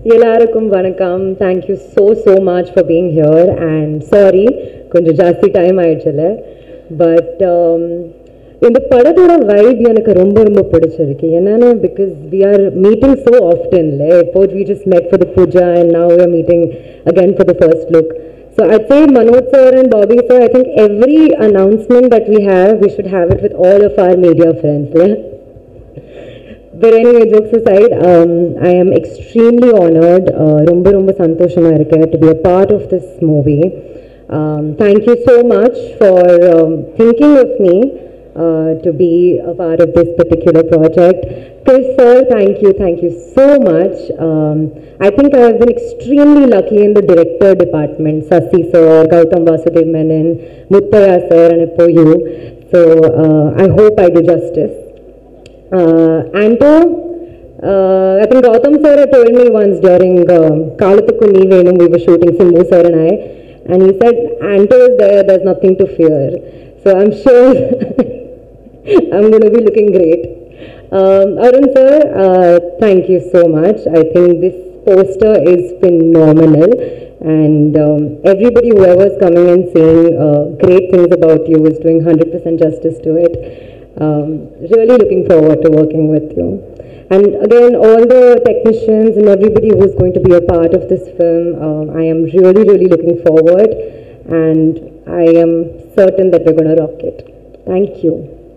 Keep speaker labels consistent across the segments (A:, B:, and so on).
A: எல்லாருக்கும் வணக்கம் thank you so so much for being here and sorry கொஞ்சம் ஜாஸ்தி டைம் ஆயிடுச்சுல பட் இந்த படத்தோட வைப் எனக்கு ரொம்ப ரொம்ப பிடிச்சிருக்கு என்னன்னா because we are meeting so ஆஃப்டன்ல இப்போ we just met for the pooja and now we are meeting again for the first look So I'd say Manoj sir and Bobby sir, I think every announcement that we have, we should have it with all of our media friends. Yeah? But anyway, jokes aside, um, I am extremely honored, uh, ரொம்ப ரொம்ப சந்தோஷமா இருக்கேன் to be a part of this movie. Um, thank you so much for um, thinking of me uh, to be a part of this particular project. Chris sir, thank you, thank you so much. Um, I think I have been extremely lucky in the director department, Sasi sir, Gautam Vasudev Menon, Muttaya sir, and Ippo you. So uh, I hope I do justice. Uh, Anto, uh, I think Gautam sir had told me once during um, Kalatukku Nee Venum, we were shooting Simbu sir and I, and he said, Anto is there, there's nothing to fear. So I'm sure I'm going to be looking great. Um, Arun sir, uh, thank you so much. I think this poster is phenomenal. And um, everybody, whoever's coming and saying uh, great things about you, is doing 100% justice to it. Um, really looking forward to working with you. And again, all the technicians and everybody who's going to be a part of this film, um, I am really, really looking forward. And I am certain that we're going to rock it. Thank you.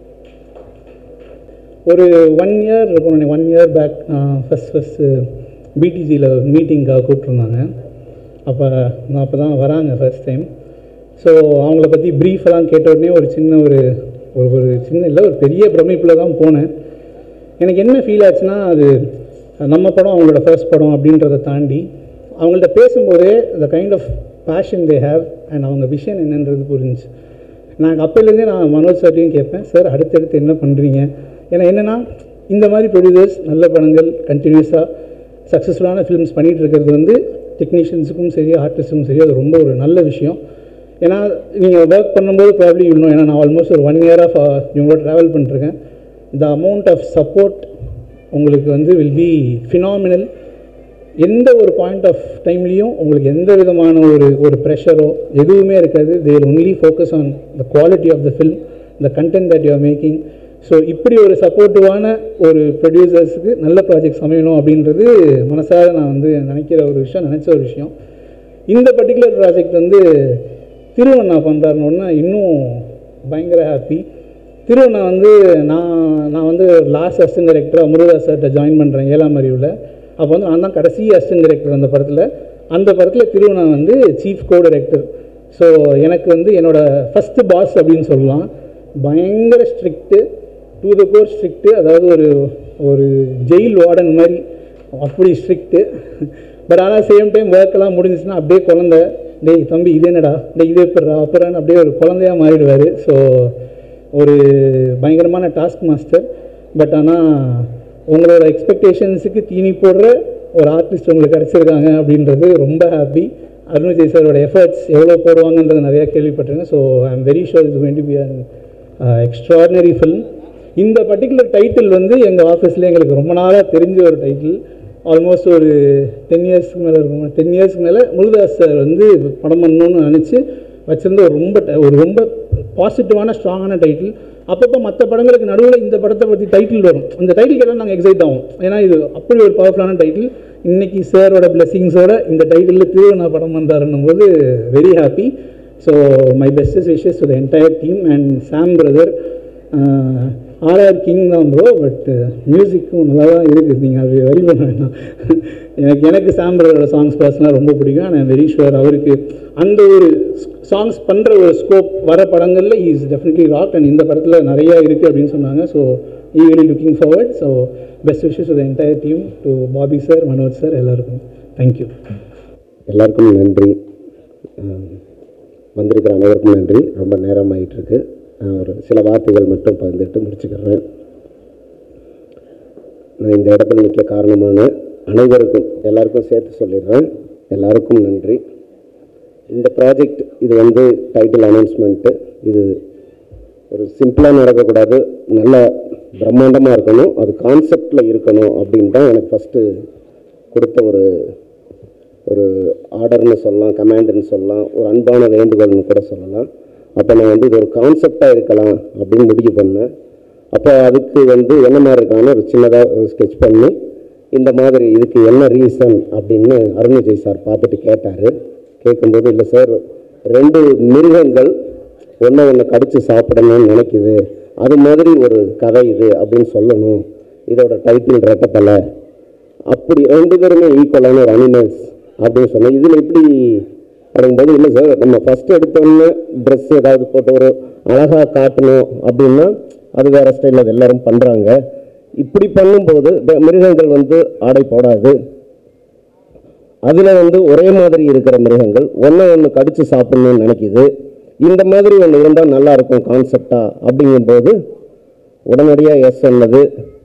B: ஒரு one year இருக்கும் one year back first first பிடிஜியில் மீட்டிங்காக கூப்பிட்ருந்தாங்க அப்போ நான் அப்போ தான் வராங்க ஃபர்ஸ்ட் டைம் ஸோ அவங்கள பற்றி ப்ரீஃபெல்லாம் கேட்ட உடனே ஒரு சின்ன ஒரு ஒரு ஒரு சின்ன இல்லை ஒரு பெரிய பிரமிப்பில் தான் போனேன் எனக்கு என்ன ஃபீல் ஆச்சுன்னா அது நம்ம படம் அவங்களோட ஃபர்ஸ்ட் படம் அப்படின்றத தாண்டி அவங்கள்ட்ட பேசும்போதே the kind of passion they have and அவங்க விஷன் என்னன்றது புரிஞ்சுச்சு நான் அப்போலேருந்தே நான் மனோஜ் சார்ட்டையும் கேட்பேன் சார் அடுத்தடுத்து என்ன பண்ணுறீங்க ஏன்னா என்னென்னா இந்த மாதிரி ப்ரொடியூசர்ஸ் நல்ல படங்கள் கண்டினியூஸாக சக்ஸஸ்ஃபுல்லான ஃபிலிம்ஸ் பண்ணிகிட்டு இருக்கிறது வந்து டெக்னீஷியன்ஸுக்கும் சரி ஆர்டிஸ்ட்டுக்கும் சரி அது ரொம்ப ஒரு நல்ல விஷயம் ஏன்னா நீங்கள் ஒர்க் பண்ணும்போது ப்ராப்ளம் இன்னும் ஏன்னா நான் ஆல்மோஸ்ட் ஒரு ஒன் இயர் ஆஃப் இவங்களோட ட்ராவல் பண்ணிருக்கேன் த அமௌண்ட் ஆஃப் சப்போர்ட் உங்களுக்கு வந்து வில் பி ஃபினாமினல் எந்த ஒரு பாயிண்ட் ஆஃப் டைம்லேயும் உங்களுக்கு எந்த விதமான ஒரு ஒரு ப்ரெஷரோ எதுவுமே இருக்காது they only focus on the quality of the film the content that you are making so இப்படி ஒரு சப்போர்ட்டிவான ஒரு ப்ரொடியூசர்ஸுக்கு நல்ல ப்ராஜெக்ட் அமையணும் அப்படின்றது மனசார நான் வந்து நினைக்கிற ஒரு விஷயம் நினச்ச ஒரு விஷயம் இந்த பர்டிகுலர் ப்ராஜெக்ட் வந்து திருவண்ணா பண்ணுறாருன்னு இன்னும் பயங்கர ஹாப்பி திருவண்ணா வந்து நான் நான் வந்து லாஸ்ட் அசிஸ்டன்ட் டைரக்டராக முருகதாஸ் சார்கிட்ட ஜாயின் பண்ணுறேன் ஏழாம் அறிவில் அப்போ வந்து நான் தான் கடைசி அசிஸ்டன்ட் டைரக்டர் அந்த படத்தில் அந்த படத்தில் திருவண்ணா வந்து சீஃப் கோ டைரக்டர் ஸோ எனக்கு வந்து என்னோடய ஃபஸ்ட்டு பாஸ் அப்படின்னு சொல்லலாம் பயங்கர strict to the core strict அதாவது ஒரு ஒரு ஜெயில் வார்டன் மாதிரி அப்படி ஸ்ட்ரிக்ட்டு பட் ஆனால் சேம் டைம் ஒர்க்கெல்லாம் முடிஞ்சிச்சுன்னா அப்படியே குழந்த டேய் தம்பி இது என்னடா டேய் இது எப்படா அப்புறம் அப்படியே ஒரு குழந்தையாக மாறிடுவார் ஸோ ஒரு பயங்கரமான டாஸ்க் மாஸ்டர் பட் ஆனால் உங்களோட எக்ஸ்பெக்டேஷன்ஸுக்கு தீனி போடுற ஒரு ஆர்டிஸ்ட் உங்களுக்கு கிடச்சிருக்காங்க அப்படின்றது ரொம்ப ஹாப்பி அருண்விஜய் சாரோட எஃபர்ட்ஸ் எவ்வளோ போடுவாங்கன்றது நிறையா கேள்விப்பட்டிருக்கேன் so I am very sure is going to be an extraordinary film இந்த பர்டிகுலர் டைட்டில் வந்து எங்கள் ஆஃபீஸில் எங்களுக்கு ரொம்ப நாளாக தெரிஞ்ச ஒரு டைட்டில் ஆல்மோஸ்ட் ஒரு டென் இயர்ஸ்க்கு மேலே இருக்கும் டென் இயர்ஸ்க்கு மேலே முருகதாஸ் சார் வந்து படம் பண்ணணும்னு நினச்சி வச்சுருந்த ஒரு ரொம்ப ட- ஒரு ரொம்ப பாசிட்டிவான ஸ்ட்ராங்கான டைட்டில் அப்பப்போ மற்ற படங்களுக்கு நடுவில் இந்த படத்தை பற்றி டைட்டில் வரும் அந்த டைட்டில் எல்லாம் நாங்கள் எக்ஸைட் ஆகும் ஏன்னா இது அப்படி ஒரு பவர்ஃபுல்லான டைட்டில் இன்னைக்கு சாரோட பிளெஸிங்ஸோட இந்த டைட்டிலில் திருவண்ணா படம் பண்ணுறாருன்னும் போது very happy so my best wishes to the entire team and Sam brother RR king தான் ப்ரோ பட் மியூசிக்கும் நல்லா தான் இருக்குது நீங்கள் அது வரி பண்ண வேண்டாம் எனக்கு எனக்கு சாம் பிரதரோட சாங்ஸ் பர்சனலாக ரொம்ப பிடிக்கும் அண்ட் வெரி ஷுவர் அவருக்கு அந்த ஒரு சாங்ஸ் பண்ணுற ஒரு ஸ்கோப் வர படங்களில் இஸ் டெஃபினெட்லி ராக் அண்ட் இந்த படத்தில் நிறையா இருக்குது அப்படின்னு சொன்னாங்க so eagerly looking forward so best wishes to the entire team to Bobby sir Manoj sir எல்லாருக்கும் தேங்க்யூ
C: எல்லாருக்கும் நன்றி அஹ் வந்திருக்கிற அனைவருக்கும் நன்றி ரொம்ப நேரம் ஆயிட்டிருக்கு நான் ஒரு சில வார்த்தைகள் மட்டும் பகிர்ந்துட்டு முடிச்சுக்கிறேன் நான் இந்த இடத்துல நிற்க காரணமான அனைவருக்கும் எல்லாருக்கும் சேர்த்து சொல்லிடுறேன் எல்லாருக்கும் நன்றி இந்த ப்ராஜெக்ட் இது வந்து டைட்டில் அனௌன்ஸ்மெண்ட்டு இது ஒரு சிம்பிளாக நடக்கக்கூடாது நல்ல பிரம்மாண்டமாக இருக்கணும் அது கான்செப்டில் இருக்கணும் அப்படின்னு தான் எனக்கு ஃபஸ்ட்டு கொடுத்த ஒரு ஒரு ஆர்டர்னு சொல்லலாம் கமாண்டுன்னு சொல்லலாம் ஒரு அன்பான வேண்டுகோள்னு கூட சொல்லலாம் அப்போ நான் வந்து இது ஒரு கான்செப்டாக இருக்கலாம் அப்படின்னு முடிவு பண்ணேன் அப்போ அதுக்கு வந்து என்ன மாதிரி இருக்கான்னு ஒரு சின்னதாக ஸ்கெட்ச் பண்ணி இந்த மாதிரி இதுக்கு என்ன ரீசன் அப்படின்னு அருண் விஜய் சார் பார்த்துட்டு கேட்டார் கேட்கும்போது இல்லை சார் ரெண்டு மிருகங்கள் ஒன்று ஒன்று கடிச்சு சாப்பிடணும்னு நினைக்குது அது மாதிரி ஒரு கதை இது அப்படின்னு சொல்லணும் இதோட டைட்டில் ரெட்டத்தலை அப்படி ரெண்டு பேருமே ஈக்குவலான ஒரு அனிமல்ஸ் அப்படின்னு சொன்னேன் இதில் எப்படி அப்படிங்கும்போது இல்லை சார் நம்ம ஃபஸ்ட் எடுத்தோன்னே ட்ரெஸ் ஏதாவது போட்டு ஒரு அழகாக காட்டணும் அப்படின்னா அது வேற ஸ்டைலில் அது எல்லாரும் பண்ணுறாங்க இப்படி பண்ணும்போது இந்த மிருகங்கள் வந்து ஆடை போடாது அதில் வந்து ஒரே மாதிரி இருக்கிற மிருகங்கள் ஒன்று ஒன்று கடிச்சு சாப்பிடணும்னு நினைக்குது இந்த மாதிரி ஒன்று இருந்தால் நல்லா இருக்கும் கான்செப்டா அப்படிங்கும்போது உடனடியாக எஸ் சொன்னது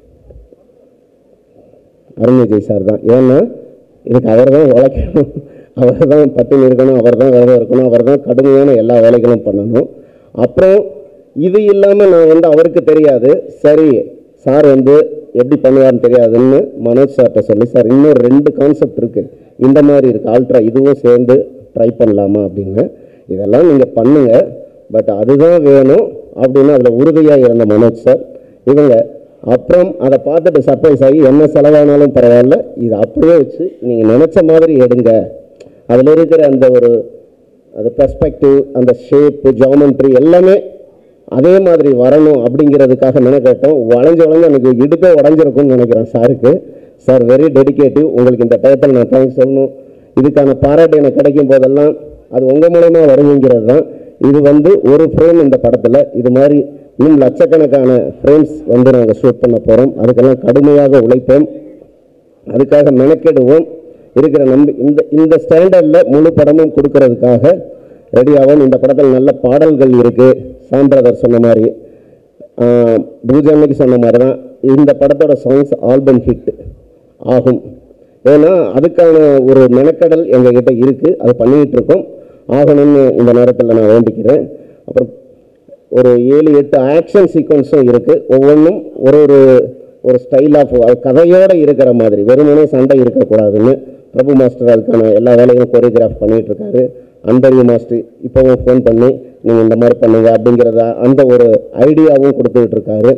C: அருண் விஜய் சார் தான் ஏன்னா இதுக்கு அவர் தான் உழைக்கணும் அவர் தான் பட்டினி இருக்கணும் அவர் தான் விரதம் இருக்கணும் அவர் தான் கடுமையான எல்லா வேலைகளும் பண்ணணும் அப்புறம் இது இல்லாமல் நான் வந்து அவருக்கு தெரியாது சரி சார் வந்து எப்படி பண்ணுவார்னு தெரியாதுன்னு மனோஜ் சார்கிட்ட சொல்லி சார் இன்னும் ரெண்டு கான்செப்ட் இருக்குது இந்த மாதிரி இருக்குது ஆல்ட்ரா இதுவும் சேர்ந்து ட்ரை பண்ணலாமா அப்படின்னு இதெல்லாம் நீங்கள் பண்ணுங்க பட் அதுதான் வேணும் அப்படின்னு அதில் உறுதியாக இருந்த மனோஜ் சார் இவங்க அப்புறம் அதை பார்த்துட்டு சர்ப்ரைஸ் ஆகி என்ன செலவானாலும் பரவாயில்ல இது அப்படியே வச்சு நீங்கள் நினச்ச மாதிரி எடுங்க அதில் இருக்கிற அந்த ஒரு அந்த பெர்ஸ்பெக்டிவ் அந்த ஷேப்பு ஜாமெண்ட்ரி எல்லாமே அதே மாதிரி வரணும் அப்படிங்கிறதுக்காக மெனக்கட்டோம் வளைஞ்சு வளைஞ்சு எனக்கு இடுப்பே உடஞ்சிருக்கும்னு நினைக்கிறேன் சாருக்கு சார் வெரி டெடிகேட்டிவ் உங்களுக்கு இந்த டயத்தில் நான் தேங்க்ஸ் சொல்லணும் இதுக்கான பாராட்டு எனக்கு கிடைக்கும் போதெல்லாம் அது உங்கள் மூலயமா வருங்கிறது தான் இது வந்து ஒரு ஃப்ரேம் இந்த படத்தில் இது மாதிரி இன்னும் லட்சக்கணக்கான ஃப்ரேம்ஸ் வந்து நாங்கள் ஷூட் பண்ண போகிறோம் அதுக்கெல்லாம் கடுமையாக உழைப்போம் அதுக்காக மெனக்கெடுவோம் இருக்கிற நம்பி இந்த இந்த ஸ்டாண்டர்டில் முழு படமும் கொடுக்கறதுக்காக ரெடி ஆகும் இந்த படத்தில் நல்ல பாடல்கள் இருக்குது சாம் பிரதர் சொன்ன மாதிரி ஆஹ், பூஜா அன்னைக்கு சொன்ன மாதிரி தான் இந்த படத்தோட சாங்ஸ் ஆல்பம் ஹிட் ஆகும் ஏன்னா அதுக்கான ஒரு மெனக்கடல் எங்ககிட்ட இருக்குது அது பண்ணிக்கிட்டு இருக்கோம் ஆகணும்னு இந்த நேரத்தில் நான் வேண்டிக்கிறேன் அப்புறம் ஒரு ஏழு எட்டு ஆக்ஷன் சீக்வன்ஸும் இருக்குது ஒவ்வொன்றும் ஒரு ஒரு ஒரு ஸ்டைல் ஆஃப் கதையோடு இருக்கிற மாதிரி வெறுமனே சண்டை இருக்கக்கூடாதுன்னு பிரபு மாஸ்டர் அதுக்கான எல்லா வேலையும் கொரியோகிராஃப் பண்ணிகிட்டு இருக்காரு அன்பறிவு மாஸ்டர் இப்போவும் ஃபோன் பண்ணி நீங்கள் இந்த மாதிரி பண்ணுங்க அப்படிங்கிறத அந்த ஒரு ஐடியாவும் கொடுத்துக்கிட்டு இருக்காரு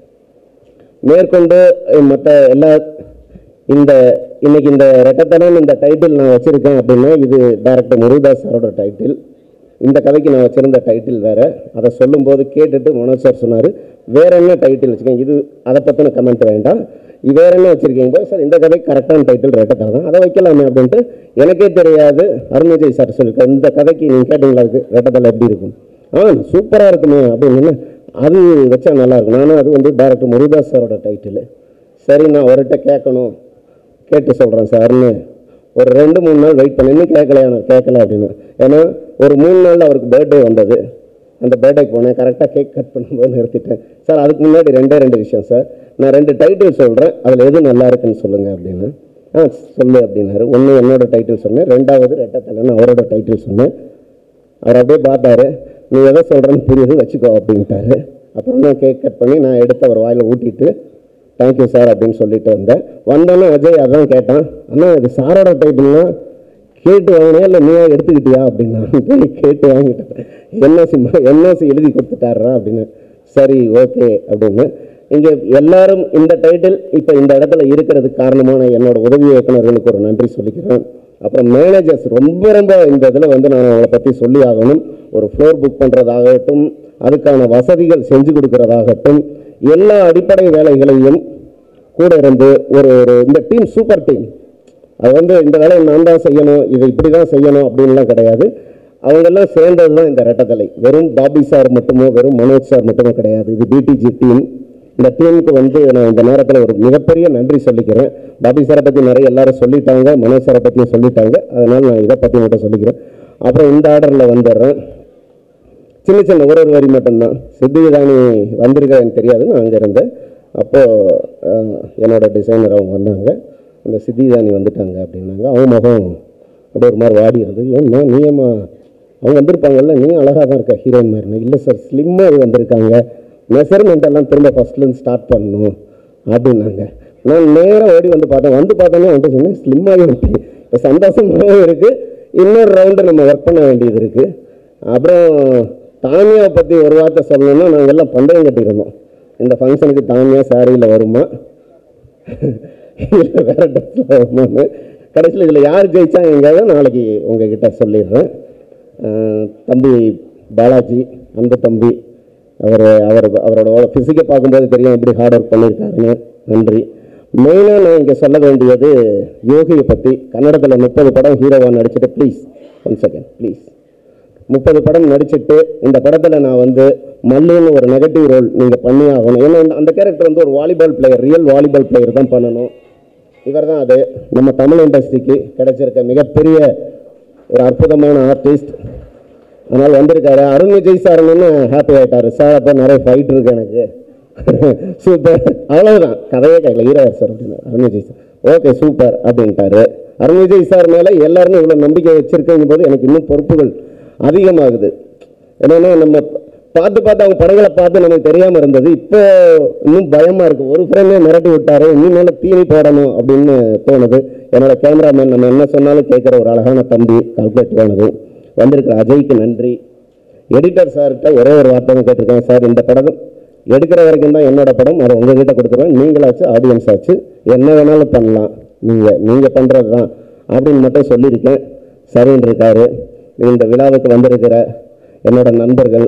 C: மேற்கொண்டு மற்ற எல்லா இந்த இன்னைக்கு இந்த ரெட்டத்தனம் இந்த டைட்டில் நான் வச்சிருக்கேன் அப்படின்னா இது டைரக்டர் முருகதாஸ் சாரோட டைட்டில் இந்த கதைக்கு நான் வச்சிருந்த டைட்டில் வேற அதை சொல்லும்போது கேட்டுட்டு மனோஜ் சார் சொன்னார் வேற என்ன டைட்டில் வச்சுக்கோங்க இது அதை பற்றின கமெண்ட் வேண்டாம் இது வேற என்ன வச்சிருக்கீங்க சார் இந்த கதைக்கு கரெக்டான டைட்டில் ரெட்டத்தலை தான் அதை வைக்கலாமே அப்படின்ட்டு எனக்கே தெரியாது அருண் விஜய் சார் சொல்லியிருக்காரு இந்த கதைக்கு நீங்கள் கேட்டீங்களா அதுக்கு ரெட்டத்தலை எப்படி இருக்கும் ஆ சூப்பராக இருக்குமே அப்படின்னு அது வச்சா நல்லா இருக்கும் நானும் அது வந்து டேரக்டர் முருகதாஸ் சாரோட டைட்டில் சரி நான் அவர்கிட்ட கேட்கணும் கேட்டு சொல்கிறேன் சார்னு ஒரு ரெண்டு மூணு நாள் வெயிட் பண்ணி இன்னும் கேட்கலையா நான் கேட்கல அப்படின்னு ஏன்னா ஒரு மூணு நாளில் அவருக்கு பர்த்டே வந்தது அந்த பர்த்டேக்கு போனேன் கரெக்டாக கேக் கட் பண்ணும்போது நிறுத்திட்டேன் சார் அதுக்கு முன்னாடி ரெண்டே ரெண்டு விஷயம் சார் நான் ரெண்டு டைட்டில் சொல்கிறேன் அதில் எது நல்லா இருக்குன்னு சொல்லுங்கள் அப்படின்னு ஆ சொல்லு அப்படின்னாரு ஒன்று என்னோட டைட்டில் சொன்னேன் ரெண்டாவது ரெட்டத்தலைன்னு அவரோட டைட்டில் சொன்னேன் அவர் அப்படியே பார்த்தாரு நீ எதை சொல்கிறேன்னு புரியுது வச்சுக்கோ அப்படின்ட்டாரு அப்புறம் நான் கேக் கட் பண்ணி நான் எடுத்து அவர் வாயில் ஊட்டிட்டு தேங்க்யூ சார் அப்படின்னு சொல்லிட்டு வந்தேன் வந்தோன்னே அஜய் அதான் கேட்டான் அண்ணா இது சாரோட டைட்டில்னா கேட்டு வாங்கினியா இல்லை நீயா எடுத்துக்கிட்டியா அப்படின்னா கேட்டு வாங்கிட்டேன் என்ஓசி என்ஓசி எழுதி கொடுத்துட்டாரா அப்படின்னு சரி ஓகே அப்படின்னு இங்கே எல்லாரும் இந்த டைட்டில் இப்போ இந்த இடத்துல இருக்கிறதுக்கு காரணமான என்னோட உதவி இயக்குனர்களுக்கு ஒரு நன்றி சொல்லிக்கிறேன் அப்புறம் மேனேஜர்ஸ் ரொம்ப ரொம்ப இந்த இதில் வந்து நான் அவங்கள பற்றி சொல்லி ஆகணும் ஒரு ஃப்ளோர் புக் பண்ணுறதாகட்டும் அதுக்கான வசதிகள் செஞ்சு கொடுக்கறதாகட்டும் எல்லா அடிப்படை வேலைகளையும் கூட இருந்து ஒரு ஒரு இந்த டீம் சூப்பர் டீம் அது வந்து இந்த வேலையை நான் தான் செய்யணும் இதை இப்படி தான் செய்யணும் அப்படின்லாம் கிடையாது அவங்கெல்லாம் சேர்ந்தது தான் இந்த ரெட்டத்தலை வெறும் பாபி சார் மட்டுமோ வெறும் மனோஜ் சார் மட்டுமோ கிடையாது இது பிடிஜி டீம் இந்த டீமுக்கு வந்து நான் இந்த நேரத்தில் ஒரு மிகப்பெரிய நன்றி சொல்லிக்கிறேன் பாபி சாரை பற்றி நிறைய எல்லாரும் சொல்லிட்டாங்க மனோஜ் சாரை பற்றியும் சொல்லிட்டாங்க அதனால் நான் இதை பற்றி மட்டும் சொல்லிக்கிறேன் அப்புறம் இந்த ஆர்டரில் வந்துடுறேன் சின்ன சின்ன ஒரு ஒரு வரி மட்டும்தான் சித்திவிதானி வந்திருக்கா எனக்கு தெரியாது நான் அங்கே இருந்தேன் அப்போது என்னோட டிசைனர் அவங்க வந்தாங்க அந்த சித்திதானி வந்துட்டாங்க அப்படின்னாங்க அவங்க முகம் அப்படியே ஒரு மாதிரி வாடி இருந்தது ஏம்மா நீ ஏம்மா அவங்க வந்திருப்பாங்கல்ல நீ அழகாக தான் இருக்க ஹீரோயின் மாதிரி இல்லை சார் ஸ்லிம்மாக வந்திருக்காங்க மெஷர்மெண்ட் எல்லாம் திரும்ப ஃபஸ்ட்லேருந்து ஸ்டார்ட் பண்ணணும் அப்படின்னாங்க நான் நேராக ஓடி வந்து பார்த்தேன் வந்து பார்த்தோன்னே வந்துட்டு சொன்னேன் ஸ்லிம்மாகி வந்துட்டேன் சந்தோஷமாகவும் இருக்குது இன்னொரு ரவுண்டு நம்ம ஒர்க் பண்ண வேண்டியது இருக்குது அப்புறம் தானியாவை பற்றி ஒரு வார்த்தை சொல்லணும்னா நாங்கள் எல்லாம் பந்தயம் கட்டியிருந்தோம் இந்த ஃபங்க்ஷனுக்கு தானியா சாரியில் வருமா இல்லை வேற ட்ரெஸ்ஸில் வருமான்னு கடைசியில் இதில் யார் ஜெயிச்சா எங்காவது நாளைக்கு உங்ககிட்ட சொல்லிடுறேன் அஹ் தம்பி பாலாஜி அந்த தம்பி அவர் அவர் அவரோட ஃபிசிக்கை பார்க்கும்போது தெரியும் எப்படி ஹார்ட் ஒர்க் பண்ணியிருக்காருன்னு நன்றி மெயினாக நான் இங்கே சொல்ல வேண்டியது யோகியை பற்றி கன்னடத்தில் முப்பது படம் ஹீரோவாக நடிச்சிட்டு ப்ளீஸ் ஒன் செகண்ட் ப்ளீஸ் முப்பது படம் நடிச்சிட்டு இந்த படத்தில் நான் வந்து மல்லுன்னு ஒரு நெகட்டிவ் ரோல் நீங்கள் பண்ணி ஆகணும் ஏன்னா இந்த- அந்த கேரக்டர் வந்து ஒரு volleyball player real volleyball player தான் பண்ணணும் இவர் தான் அது நம்ம தமிழ் இண்டஸ்ட்ரிக்கு கிடைச்சிருக்க மிகப்பெரிய ஒரு அற்புதமான ஆர்டிஸ்ட் அதனால் வந்திருக்காரு அருண் விஜய் சார்னு ஹாப்பி ஆயிட்டாரு சார் அப்போ நிறைய ஃபைட் இருக்கு எனக்கு சூப்பர் அவ்வளவுதான் கதையே கேட்கல ஹீரோ சார் அப்படின்னு Arun Vijay sir okay super அப்படின்ட்டாரு அருண் விஜய் சார் மேலே எல்லாருமே இவ்வளோ நம்பிக்கை வச்சிருக்கீங்க போது எனக்கு இன்னும் பொறுப்புகள் அதிகமாகுது என்னன்னா நம்ம பார்த்து பார்த்து அவங்க படங்களை பார்த்து நமக்கு தெரியாமல் இருந்தது இப்போ இன்னும் பயமாக இருக்குது ஒரு ஃப்ரேமே மிரட்டி விட்டாரு இன்னும் மேலே தீனி போடணும் அப்படின்னு தோணுது என்னோட கேமராமேன் நம்ம என்ன சொன்னாலும் கேட்குற ஒரு அழகான தம்பி கால்குலேட் ஆனது வந்திருக்கிற அஜய்க்கு நன்றி எடிட்டர் சார்கிட்ட ஒரே ஒரு வார்த்தை தான் கேட்டிருக்கேன் சார் இந்த படம் எடுக்கிற வரைக்கும் தான் என்னோட படம் அதை உங்ககிட்ட கொடுத்துருவேன் நீங்களாச்சு ஆடியன்ஸ் ஆச்சு என்ன வேணாலும் பண்ணலாம் நீங்கள் நீங்கள் பண்ணுறது தான் அப்படின்னு மட்டும் சொல்லியிருக்கேன் சரின்னு இருக்காரு இந்த விழாவுக்கு வந்திருக்கிற என்னோட நண்பர்கள்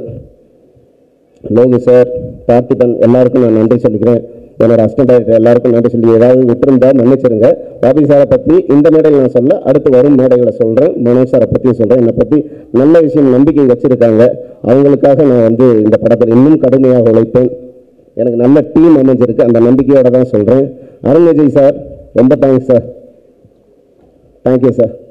C: லோகு சார் பார்த்திபன் எல்லாருக்கும் நான் நன்றி சொல்லிக்கிறேன் என்னோட அசிஸ்டன்ட் டைரக்டர் எல்லாருக்கும் நன்றி சொல்லி ஏதாவது விட்டுருந்தா மன்னிச்சிருங்க பாபி சாரை பற்றி இந்த மேடையில் நான் சொல்ல அடுத்து வரும் மேடைகளை சொல்கிறேன் மனோஜ் சாரை பற்றியும் சொல்கிறேன் என்னை பற்றி நல்ல விஷயம் நம்பிக்கை வச்சுருக்காங்க அவங்களுக்காக நான் வந்து இந்த படத்தில் இன்னும் கடுமையாக உழைப்பேன் எனக்கு நல்ல டீம் அமைஞ்சிருக்கு அந்த நம்பிக்கையோட தான் சொல்கிறேன் அருண் விஜய் சார் ரொம்ப தேங்க்ஸ் சார் தேங்க்யூ சார்